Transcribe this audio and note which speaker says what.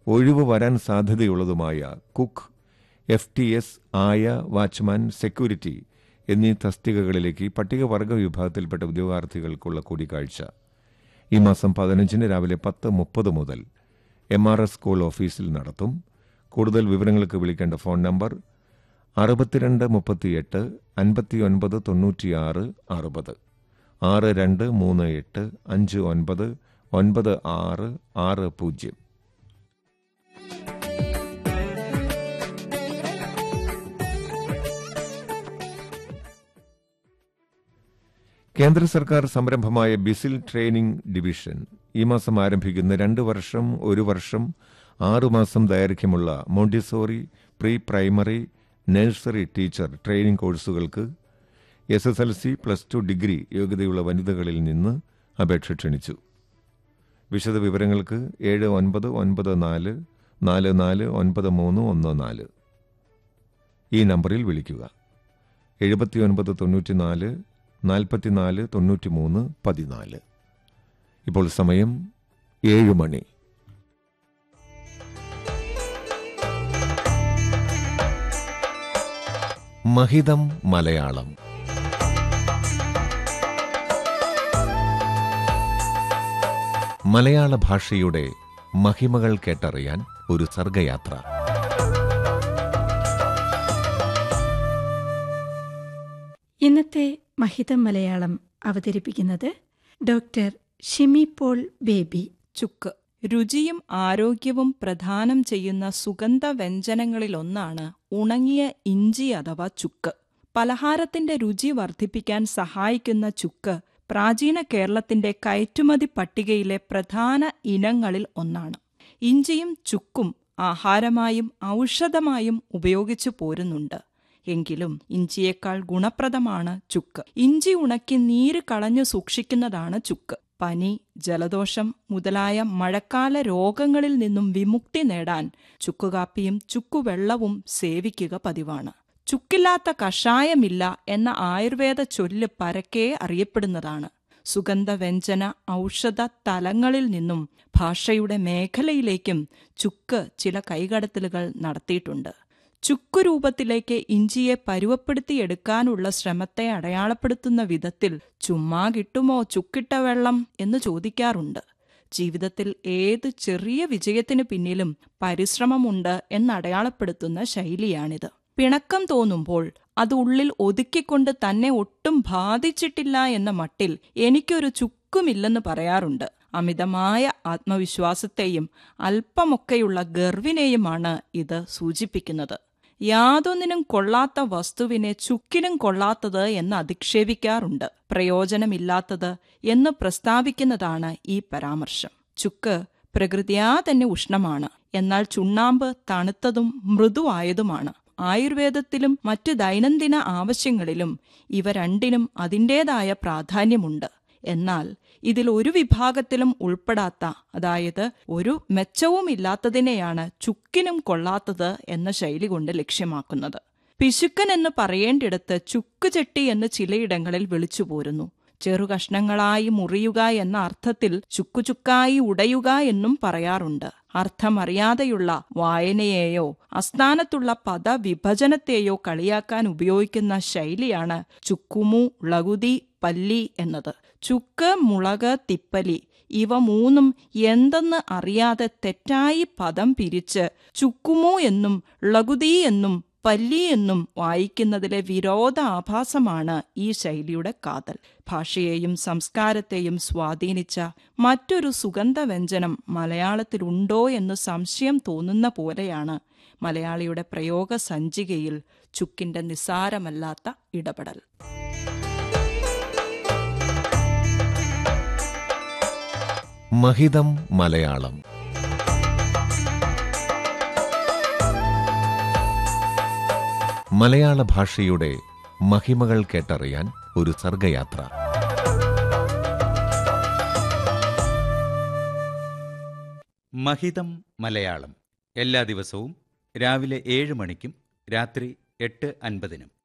Speaker 1: ഒഴിവ് വരാൻ സാധ്യതയുള്ളതുമായ കുക്ക് എഫ് ടി എസ് ആയ വാച്ച്മാൻ സെക്യൂരിറ്റി എന്നീ തസ്തികകളിലേക്ക് പട്ടികവർഗ വിഭാഗത്തിൽപ്പെട്ട ഉദ്യോഗാർത്ഥികൾക്കുള്ള കൂടിക്കാഴ്ച ഈ മാസം പതിനഞ്ചിന് രാവിലെ പത്ത് മുപ്പത് മുതൽ എം ആർ എസ് സ്കൂൾ ഓഫീസിൽ നടത്തും കൂടുതൽ വിവരങ്ങൾക്ക് വിളിക്കേണ്ട ഫോൺ നമ്പർ അറുപത്തിരണ്ട് മുപ്പത്തിയെട്ട് അൻപത്തിയൊൻപത് തൊണ്ണൂറ്റിയാറ് അറുപത് ആറ് രണ്ട് മൂന്ന് എട്ട് അഞ്ച് ഒൻപത് ഒൻപത് ആറ് ആറ് പൂജ്യം കേന്ദ്ര സർക്കാർ സംരംഭമായ ബിസിൽ ട്രെയിനിംഗ് ഡിവിഷൻ ഈ മാസം ആരംഭിക്കുന്ന രണ്ട് വർഷം ഒരു വർഷം ആറുമാസം ദൈർഘ്യമുള്ള Montessori pre primary nursery teacher training കോഴ്സുകൾക്ക് S S L C plus two degree യോഗ്യതയുള്ള വനിതകളിൽ നിന്ന് അപേക്ഷ ക്ഷണിച്ചു വിശദവിവരങ്ങൾക്ക് ഏഴ് ഒൻപത് ഒൻപത് നാല് നാല് നാല് ഒൻപത് മൂന്ന് ഒന്ന് നാല് ഈ നമ്പറിൽ വിളിക്കുക എഴുപത്തിയൊൻപത് തൊണ്ണൂറ്റിനാല് നാൽപ്പത്തിനാല് തൊണ്ണൂറ്റിമൂന്ന് പതിനാല് ഇപ്പോൾ സമയം ഏഴ് മണി മഹിതം മലയാളം മലയാള ഭാഷയുടെ മഹിമകൾ കേട്ടറിയാൻ ഒരു സർഗയാത്ര
Speaker 2: ഇന്നത്തെ മഹിതം മലയാളം അവതരിപ്പിക്കുന്നത് ഡോക്ടർ ഷിമി പോൾ ബേബി
Speaker 3: ചുക്ക് രുചിയും ആരോഗ്യവും പ്രദാനം ചെയ്യുന്ന സുഗന്ധ വ്യഞ്ജനങ്ങളിലൊന്നാണ് ഉണങ്ങിയ ഇഞ്ചി അഥവാ ചുക്ക് പലഹാരത്തിന്റെ രുചി വർദ്ധിപ്പിക്കാൻ സഹായിക്കുന്ന ചുക്ക് പ്രാചീന കേരളത്തിന്റെ കയറ്റുമതി പട്ടികയിലെ പ്രധാന ഇനങ്ങളിൽ ഒന്നാണ് ഇഞ്ചിയും ചുക്കും ആഹാരമായും ഔഷധമായും ഉപയോഗിച്ചു പോരുന്നുണ്ട് എങ്കിലും ഇഞ്ചിയേക്കാൾ ഗുണപ്രദമാണ് ചുക്ക് ഇഞ്ചി ഉണക്കി നീര് കളഞ്ഞു സൂക്ഷിക്കുന്നതാണ് ചുക്ക് പനി ജലദോഷം മുതലായ മഴക്കാല രോഗങ്ങളിൽ നിന്നും വിമുക്തി നേടാൻ ചുക്കുകാപ്പിയും ചുക്കുവെള്ളവും സേവിക്കുക പതിവാണ് ചുക്കില്ലാത്ത കഷായമില്ല എന്ന ആയുർവേദ ചൊല്ല് പരക്കെ അറിയപ്പെടുന്നതാണ് സുഗന്ധവ്യഞ്ജന ഔഷധ തലങ്ങളിൽ നിന്നും ഭാഷയുടെ മേഖലയിലേക്കും ചുക്ക് ചില കൈകടത്തലുകൾ നടത്തിയിട്ടുണ്ട് ചുക്കു രൂപത്തിലേക്ക് ഇഞ്ചിയെ പരുവപ്പെടുത്തിയെടുക്കാനുള്ള ശ്രമത്തെ അടയാളപ്പെടുത്തുന്ന വിധത്തിൽ ചുമ്മാ കിട്ടുമോ ചുക്കിട്ട വെള്ളം എന്ന് ചോദിക്കാറുണ്ട് ജീവിതത്തിൽ ഏത് ചെറിയ വിജയത്തിനു പിന്നിലും പരിശ്രമമുണ്ട് എന്നടയാളപ്പെടുത്തുന്ന ശൈലിയാണിത് പിണക്കം തോന്നുമ്പോൾ അത് ഉള്ളിൽ ഒതുക്കിക്കൊണ്ട് തന്നെ ഒട്ടും ബാധിച്ചിട്ടില്ല എന്ന മട്ടിൽ എനിക്കൊരു ചുക്കുമില്ലെന്ന് പറയാറുണ്ട് അമിതമായ ആത്മവിശ്വാസത്തെയും അല്പമൊക്കെയുള്ള ഗർവിനെയുമാണ് ഇത് സൂചിപ്പിക്കുന്നത് യാതൊന്നിനും കൊള്ളാത്ത വസ്തുവിനെ ചുക്കിനും കൊള്ളാത്തത് എന്ന് അധിക്ഷേപിക്കാറുണ്ട് പ്രയോജനമില്ലാത്തത് എന്ന് പ്രസ്താവിക്കുന്നതാണ് ഈ പരാമർശം ചുക്ക് പ്രകൃതിയാ തന്നെ ഉഷ്ണമാണ് എന്നാൽ ചുണ്ണാമ്പ് തണുത്തതും മൃദുവായതുമാണ് ആയുർവേദത്തിലും മറ്റ് ദൈനംദിന ആവശ്യങ്ങളിലും ഇവ രണ്ടിനും അതിൻ്റെതായ പ്രാധാന്യമുണ്ട് എന്നാൽ ഇതിൽ ഒരു വിഭാഗത്തിലും ഉൾപ്പെടാത്ത അതായത് ഒരു മെച്ചവുമില്ലാത്തതിനെയാണ് ചുക്കിനും കൊള്ളാത്തത് എന്ന ശൈലി കൊണ്ട് ലക്ഷ്യമാക്കുന്നത് പിശുക്കൻ എന്ന് പറയേണ്ടിടത്ത് ചുക്കുചെട്ടി എന്ന് ചിലയിടങ്ങളിൽ വിളിച്ചു പോരുന്നു ചെറുകഷ്ണങ്ങളായി മുറിയുക എന്ന അർത്ഥത്തിൽ ചുക്കുചുക്കായി ഉടയുക എന്നും പറയാറുണ്ട് അർത്ഥമറിയാതെയുള്ള വായനയെയോ അസ്ഥാനത്തുള്ള പദവിഭജനത്തെയോ കളിയാക്കാൻ ഉപയോഗിക്കുന്ന ശൈലിയാണ് ചുക്കുമു ലകുതി പല്ലി എന്നത് ചുക്ക് മുളക് തിപ്പലി ഇവ മൂന്നും എന്തെന്ന് അറിയാതെ തെറ്റായി പദം പിരിച്ച് ചുക്കുമു എന്നും ലകുതി എന്നും പല്ലി എന്നും വായിക്കുന്നതിലെ വിരോധാഭാസമാണ് ഈ ശൈലിയുടെ കാതൽ ഭാഷയെയും സംസ്കാരത്തെയും സ്വാധീനിച്ച മറ്റൊരു സുഗന്ധവ്യഞ്ജനം മലയാളത്തിലുണ്ടോ എന്ന് സംശയം തോന്നുന്ന പോലെയാണ് മലയാളിയുടെ പ്രയോഗ സഞ്ചികയിൽ ചുക്കിന്റെ നിസ്സാരമല്ലാത്ത ഇടപെടൽ
Speaker 1: മഹിതം മലയാളം മലയാള ഭാഷയുടെ മഹിമകൾ കേട്ടറിയാൻ ഒരു സർഗയാത്ര
Speaker 4: മഹിതം മലയാളം എല്ലാ ദിവസവും രാവിലെ ഏഴ് മണിക്കും രാത്രി എട്ട് അൻപതിനും